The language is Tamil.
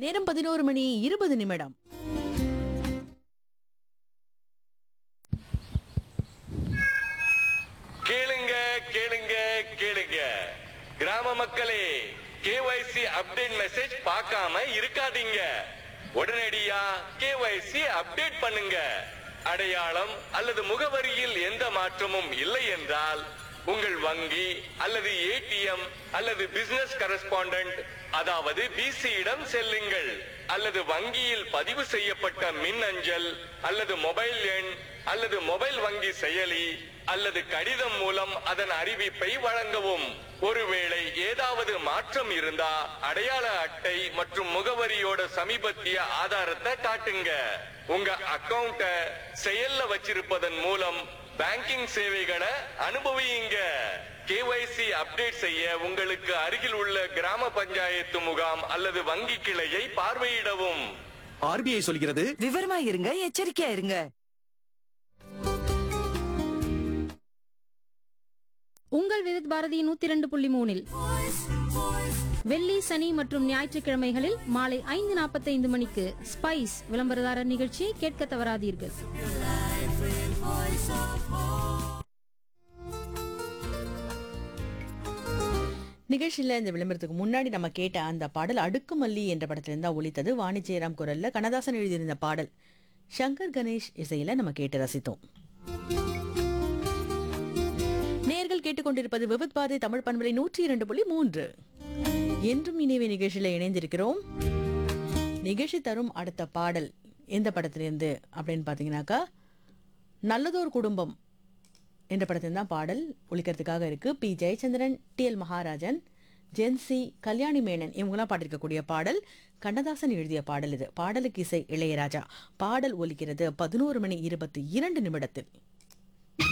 நேரம் பதினோரு மணி இருபது நிமிடம் கேளுங்க கேளுங்க கேளுங்க கிராம மக்களே கேஒய்சி அப்டேட் மெசேஜ் பார்க்காம இருக்காதீங்க உடனடியா கேஒய்சி அப்டேட் பண்ணுங்க அடையாளம் அல்லது முகவரியில் எந்த மாற்றமும் இல்லை என்றால் உங்கள் வங்கி அல்லது ஏடிஎம் அல்லது பிசினஸ் கரஸ்பாண்டன்ட் அதாவது பிசியிடம் செல்லுங்கள் அல்லது வங்கியில் பதிவு செய்யப்பட்ட மின் அஞ்சல் அல்லது மொபைல் எண் அல்லது மொபைல் வங்கி செயலி அல்லது கடிதம் மூலம் அதன் அறிவிப்பை வழங்கவும் ஒருவேளை ஏதாவது மாற்றம் இருந்தா அடையாள அட்டை மற்றும் முகவரியோட சமீபத்திய ஆதாரத்தை காட்டுங்க உங்க அக்கவுண்ட செயல்ல வச்சிருப்பதன் மூலம் பேங்கிங் சேவைகளை அனுபவியுங்க கேஒய்சி அப்டேட் செய்ய உங்களுக்கு அருகில் உள்ள கிராம பஞ்சாயத்து முகாம் அல்லது வங்கி கிளையை பார்வையிடவும் ஆர்பிஐ சொல்கிறது விவரமா இருங்க எச்சரிக்கையா இருங்க உங்கள் விருத் பாரதி நூத்தி இரண்டு புள்ளி மூணில் வெள்ளி சனி மற்றும் ஞாயிற்றுக்கிழமைகளில் மாலை ஐந்து நாற்பத்தைந்து மணிக்கு ஸ்பைஸ் விளம்பரதாரர் நிகழ்ச்சியை கேட்க தவறாதீர்கள் நிகழ்ச்சியில இந்த விளம்பரத்துக்கு முன்னாடி நம்ம கேட்ட அந்த பாடல் அடுக்குமல்லி என்ற படத்திலிருந்து தான் ஒலித்தது வாணி ஜெயராம் குரல்ல கண்ணதாசன் எழுதியிருந்த பாடல் சங்கர் கணேஷ் இசையில நம்ம கேட்டு ரசித்தோம் நேர்கள் கேட்டுக்கொண்டிருப்பது விபத் பாதை தமிழ் பண்பலை நூற்றி இரண்டு புள்ளி மூன்று என்றும் இணைவே நிகழ்ச்சியில இணைந்திருக்கிறோம் நிகழ்ச்சி தரும் அடுத்த பாடல் எந்த படத்திலிருந்து அப்படின்னு பார்த்தீங்கன்னாக்கா நல்லதோர் குடும்பம் என்ற படத்தில் தான் பாடல் ஒழிக்கிறதுக்காக இருக்கு P Jayachandran T L Maharajan Jency Kalyani Menon இவங்கெல்லாம் பாடிருக்கக்கூடிய பாடல் கண்ணதாசன் எழுதிய பாடல் இது பாடலுக்கு இசை இளையராஜா பாடல் ஒலிக்கிறது பதினோரு மணி இருபத்தி இரண்டு நிமிடத்தில்